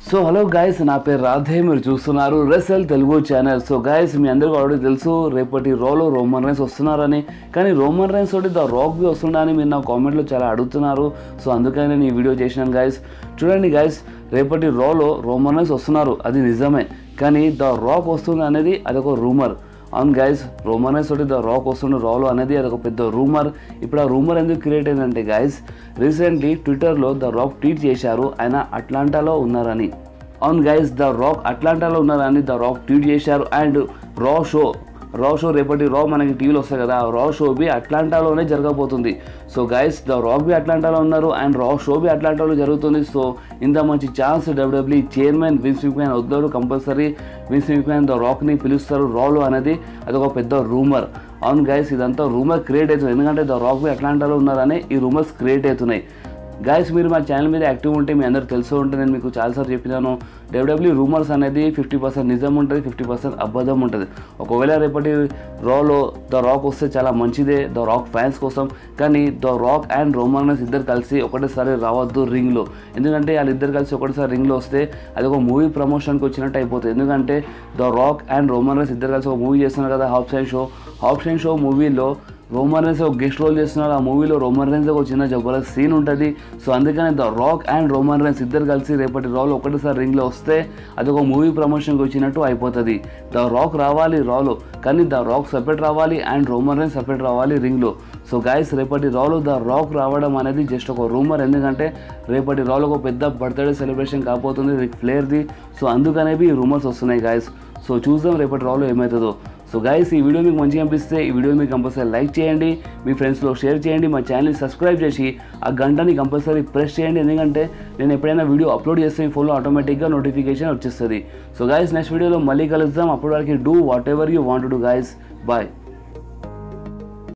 so hello guys నా పేరు రాధే మీరు చూస్తున్నారు wrestle Telugu channel so guys మీ అందరికీ ఆల్రెడీ తెలుసు రేపటి రోలో రోమన్ రైన్స్ వస్తున్నారని కానీ రోమన్ రైన్స్ తోటి ద రాక్ బి వస్తుండని మీరు నా కామెంట్లో చాలా అడుగుతున్నారు సో అందుకని నేను ఈ వీడియో చేసినాను గైస్ చూడండి గైస్ రేపటి రోలో రోమన్ రైన్స్ వస్తున్నారు అది నిజమే కానీ ద రాక్ వస్తుంది అనేది అదొక రూమర్ అవును గైస్ రూమర్ తోటి ద రాక్ వస్తుండే రాలో అనేది అది ఒక పెద్ద రూమర్ ఇప్పుడు ఆ రూమర్ ఎందుకు క్రియేట్ అయిందంటే గైస్ రీసెంట్లీ ట్విట్టర్లో ద రాక్ ట్వీట్ చేశారు ఆయన అట్లాంటాలో ఉన్నారని అవును గైస్ ద రాక్ అట్లాంటాలో ఉన్నారని ద రాక్ ట్వీట్ చేశారు and Raw show Raw show రేపటి రా మనకి టీవీలో వస్తాయి కదా ఆ రా షో బి అట్లాంటాలోనే జరగబోతుంది సో గైస్ ద రాక్ బి అట్లాంటాలో ఉన్నారు అండ్ రా షో బి అట్లాంటాలో జరుగుతుంది సో ఇంత మంచి chance WWE chairman Vince McMahon వద్దాడు కంపల్సరీ విన్స్ విక్మ్యాన్ ద రాక్ని పిలుస్తారు రాలో అనేది అది ఒక పెద్ద రూమర్ అవును గైస్ ఇదంతా రూమర్ క్రియేట్ అవుతుంది ఎందుకంటే ద రాక్ బి అట్లాంటాలో ఉన్నారని ఈ రూమర్స్ క్రియేట్ అవుతున్నాయి గైస్ మీరు మా ఛానల్ మీద యాక్టివ్ ఉంటే మీ అందరికి తెలుసు ఉంటే నేను మీకు చాలాసార్లు చెప్పినాను డబ్ల్యూడబ్ల్యూ రూమర్స్ అనేది ఫిఫ్టీ పర్సెంట్ నిజం ఉంటుంది ఫిఫ్టీ పర్సెంట్ అబద్ధం ఉంటుంది ఒకవేళ రేపటి రాలో ద రాక్ వస్తే చాలా మంచిదే ద రాక్ ఫ్యాన్స్ కోసం కానీ ద రాక్ అండ్ రోమర్నస్ ఇద్దరు కలిసి ఒకటేసారి రావద్దు రింగ్లో ఎందుకంటే వాళ్ళిద్దరు కలిసి ఒకటేసారి రింగ్లో వస్తే అది ఒక మూవీ ప్రమోషన్కి వచ్చినట్టు అయిపోతుంది ఎందుకంటే ద రాక్ అండ్ రోమర్నస్ ఇద్దరు కలిసి ఒక మూవీ చేస్తున్నారు కదా హాప్షన్ షో హాప్షన్ షో మూవీలో రోమన్ రైన్స్ ఒక గెస్ట్ రోల్ చేస్తున్నారు ఆ మూవీలో రోమన్ రైన్స్ ఒక చిన్న జబర్దస్త్ సీన్ ఉంటుంది సో అందుకని the Rock and Roman Reigns ఇద్దరు కలిసి రేపటి రాలో ఒకటేసారి రింగ్లో వస్తే అది ఒక మూవీ ప్రమోషన్కి వచ్చినట్టు అయిపోతుంది ద రాక్ రావాలి రాలో కానీ ద రాక్ సపరేట్ రావాలి అండ్ రోమన్ రైన్స్ సపరేట్ రావాలి రింగ్లో సో గాయస్ రేపటి రాలో ద రాక్ రావడం అనేది జస్ట్ ఒక రూమర్ ఎందుకంటే రేపటి రాలో ఒక పెద్ద బర్త్డే సెలబ్రేషన్ కాబోతుంది రిక్ ఫ్లేర్ది సో అందుకనేవి ఈ రూమర్స్ వస్తున్నాయి గాయస్ సో చూద్దాం రేపటి రాలో ఏమవుతుందో సో గైస్ ఈ వీడియో మీకు మంచిగా అనిపిస్తే ఈ వీడియో మీకు కంపల్సరీ లైక్ చేయండి మీ ఫ్రెండ్స్లో షేర్ చేయండి మా ఛానల్ని సబ్స్క్రైబ్ చేసి ఆ గంటని కంపల్సరీ ప్రెస్ చేయండి ఎందుకంటే నేను ఎప్పుడైనా వీడియో అప్లోడ్ చేస్తే మీ ఫోన్లో ఆటోమేటిక్గా నోటిఫికేషన్ వచ్చేస్తుంది సో గైస్ నెక్స్ట్ వీడియోలో మళ్ళీ కలుద్దాం అప్పటి వరకు do whatever you want to guys bye